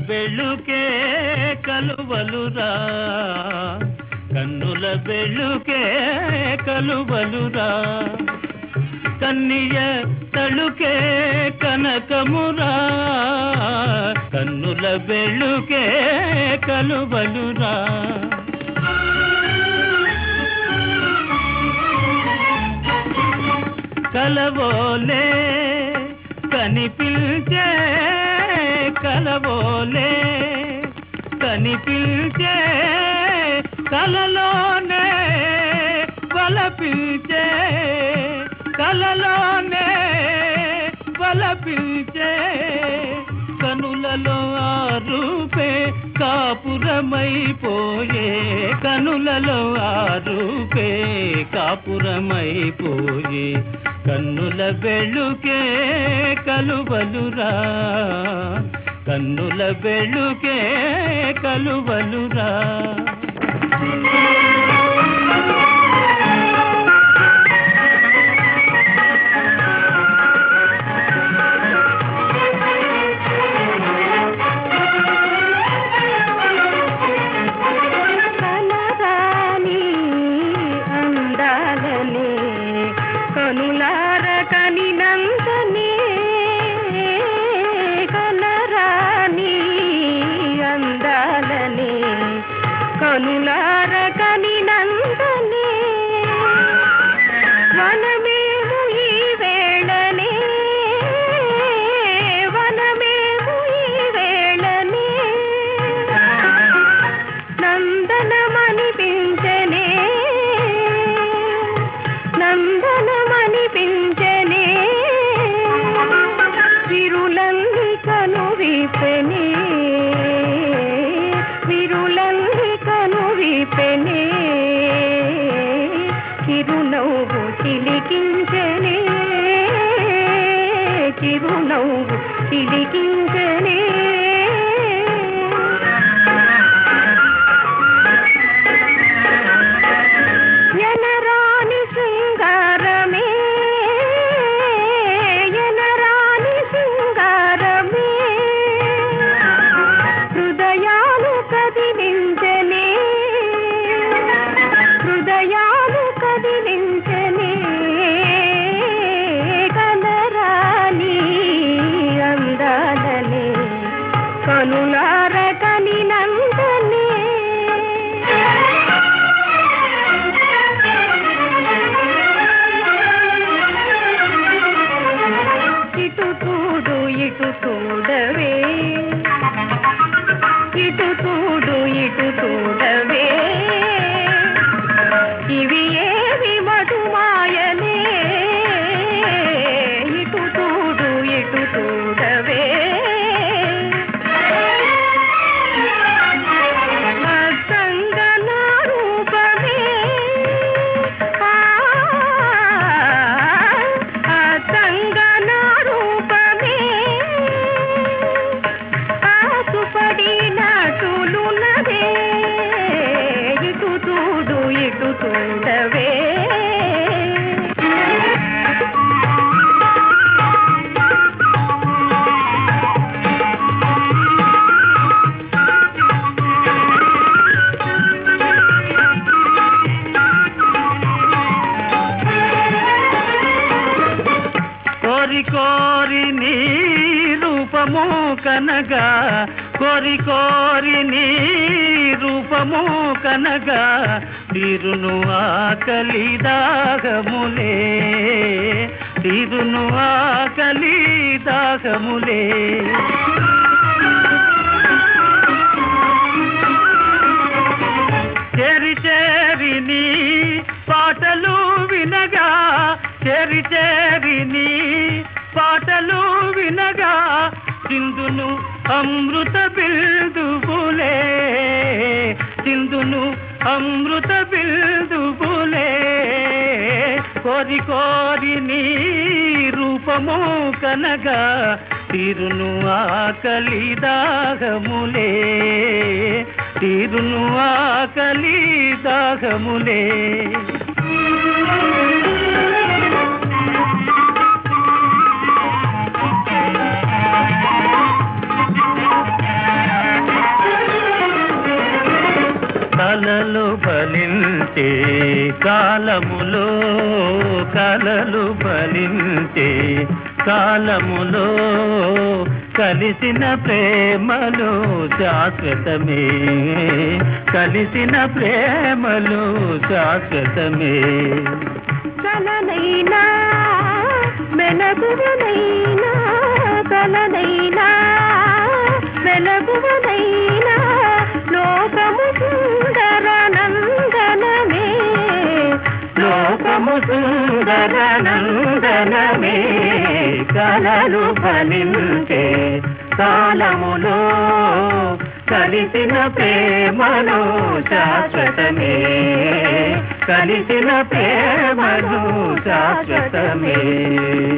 బెళ్ళుకే కలువలురా కన్నుల బెళ్ళుకే కలువలురా కన్నియ తళుకే కనకమురా కన్నుల బెళ్ళుకే కలువలురా కలవోలే కనిపించే కలవోలే కనిపించే కలలోనే బలపించే కలలోనే బలపించే కనులలో ఆ రూపే కాపురమైపోయే కనులలో ఆ రూపే కాపురమైపోయే కన్నుల బెళ్ళుకే కలువలురా కన్నుల బెళ్ళుకే కలువలురా కనరాని అందాలనే కనులార కనినందనే కనరాని అందాలనే కనులార కనినందనే వనమేము ఈ వేళనే వనమేము ఈ వేళనే నందనమనిపించనే నందనమనిపించనే విరులన్ని కను విపెనే విరులన్ని కను విపెనే చిరునవ్వు చిలికించనే చిరునవ్వు చిలికించనే ఎనరాని శృంగారమే ఎనరాని శృంగారమే హృదయాలు కదిలించనే హృదయాలు కదిలించనే కనరాని అందాలనే కనులార కనినందనే ఇటు చూడు ఇటు చూడవే ఇటు చూడు ఇటు చూడవే ఇవి ఏవి మధుమాయనే ఇటు చూడు ఇటు చూడవే అద్దంగా నా రూపమే ఆ అద్దంగా నా రూపమే ఆసుపడినటులున్నదే ఇటు చూడు ఇటు చూడవే కోరి కోరి నీ రూపము కనగా కోరి కోరి నీ రూపము కనగా తీరును ఆకలి దాగములే తీరును ఆకలి దాగములే చేరి చేరి నీ పాటలు వినగా చేరి చేరి నీ పాటలు వినగా సింధును అమృత బిల్దుబులే సింధును అమృత బిల్దుబులే కోరి కోరి నీ రూపము కనగా తీరును ఆకలి దాగములే తీరును ఆకలి దాగములే ఆ కాలములో కలలు ఫలించే కాలములో కలిసిన ప్రేమలు శాశ్వతమే కలిసిన ప్రేమలు శాశ్వతమే కలనైనా మెలగువనైనా కలనైనా మెలగువనైనా లోకము సుందర నందనమే లోకము సుందర నందనమే కలలు ఫలించే కాలములో కలిసిన ప్రేమలు శాశ్వతమే కలిసిన ప్రేమలు శాశ్వతమే